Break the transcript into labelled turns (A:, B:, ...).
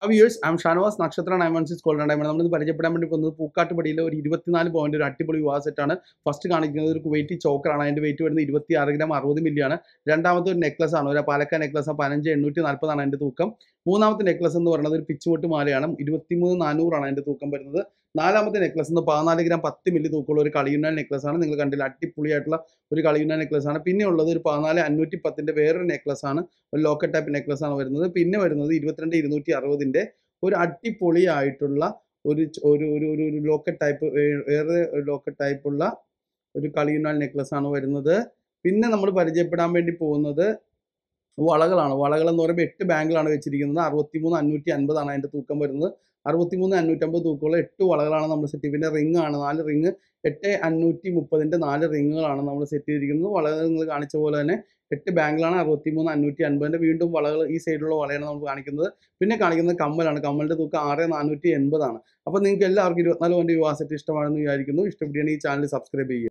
A: viewers I'm Shanavas Nakshatra nine one six golden diamond നമ്മൾ പരിചയപ്പെടാൻ വേണ്ടി പോകുന്നത് പൂക്കാട്ടുപടിയിലെ ഒരു ഇരുപത്തിനാല് പോയിന്റ് ഒരു അടിപൊളി വിവാഹ സെറ്റാണ് ഫസ്റ്റ് കാണിക്കുന്നത് ഒരു കുവൈറ്റി ചോക്കറാണ് അതിന്റെ വെയിറ്റ് വരുന്നത് ഇരുപത്തി ആറ് ഗ്രാം അറുപത് മില്ലിയാണ് രണ്ടാമത്തെ ഒരു നെക്ലസ് ആണ് ഒരു പാലക്ക നെക്ലസ് പതിനഞ്ച് എണ്ണൂറ്റി നാൽപ്പതാണ് അതിന്റെ തൂക്കം മൂന്നാമത്തെ നെക്ലസ് എന്ന് പറയുന്നത് ഒരു പിച്ചുവട്ട് മാലയാണ് ഇരുപത്തിമൂന്ന് നാനൂറാണ് അതിന്റെ തൂക്കം വരുന്നത് നാലാമത്തെ നെക്ലസ് എന്ന് പതിനാല് ഗ്രാം പത്ത് മില്ലി തൂക്കമുള്ള ഒരു കളിയുന്ന നെക്ലസ് ആണ് നിങ്ങൾ കണ്ടില്ല അടിപൊളിയായിട്ടുള്ള ഒരു കളിയുന്ന നെക്ലസ് ആണ് പിന്നെ ഉള്ളത് ഒരു പതിനാല് അഞ്ഞൂറ്റി പത്തിന്റെ വേറൊരു നെക്ലസ് ആണ് ഒരു ലോക്കറ്റ് ടൈപ്പ് നെക്ലസ് ആണ് വരുന്നത് പിന്നെ വരുന്നത് ഇരുപത്തിരണ്ട് ഇരുന്നൂറ്റി അറുപതിന്റെ ഒരു അടിപൊളിയായിട്ടുള്ള ഒരു ച- ഒരു ഒരു ഒരു ഒരു ലോക്കറ്റ് ടൈപ്പ് വേറെ ഒരു ലോക്കറ്റ് ടൈപ്പുള്ള ഒരു കളിയുന്നാൽ നെക്ലസ് ആണ് വരുന്നത് പിന്നെ നമ്മൾ പരിചയപ്പെടാൻ വേണ്ടി പോകുന്നത് വളകളാണ് വളകൾ എന്ന് പറയുമ്പോൾ എട്ട് ബാങ്കിലാണ് വെച്ചിരിക്കുന്നത് അറുപത്തിമൂന്ന് അഞ്ഞൂറ്റി അൻപതാണ് അതിന്റെ തൂക്കം വരുന്നത് അറുപത്തിമൂന്ന് അഞ്ഞൂറ്റമ്പത് തൂക്കമുള്ള എട്ട് വളകളാണ് നമ്മൾ സെറ്റ് ചെയ്ത് പിന്നെ റിംഗ് ആണ് നാല് റിംഗ് എട്ട് അഞ്ഞൂറ്റി മുപ്പതിന്റെ നാല് റിങ്ങുകളാണ് നമ്മൾ സെറ്റ് ചെയ്തിരിക്കുന്നത് വളകൾ നിങ്ങൾ കാണിച്ച പോലെ തന്നെ എട്ട് ബാങ്കിലാണ് അറുപത്തിമൂന്ന് അഞ്ഞൂറ്റി അൻപതിന്റെ വീണ്ടും വളകൾ ഈ സൈഡിലുള്ള വളയാണ് നമ്മൾ കാണിക്കുന്നത് പിന്നെ കാണിക്കുന്നത് കമ്മലാണ് കമ്മലിന്റെ തൂക്കം ആറ് നാനൂറ്റി എൺപതാണ് അപ്പോൾ നിങ്ങൾക്ക് എല്ലാവർക്കും ഇരുപത്തിനാല് കൊണ്ട് യുവാ സെറ്റ് ഇഷ്ടമാണെന്ന് വിചാരിക്കുന്നു ഇഷ്ടപ്പെടുകയാണെങ്കിൽ ഈ ചാനൽ സബ്സ്ക്രൈബ് ചെയ്യുക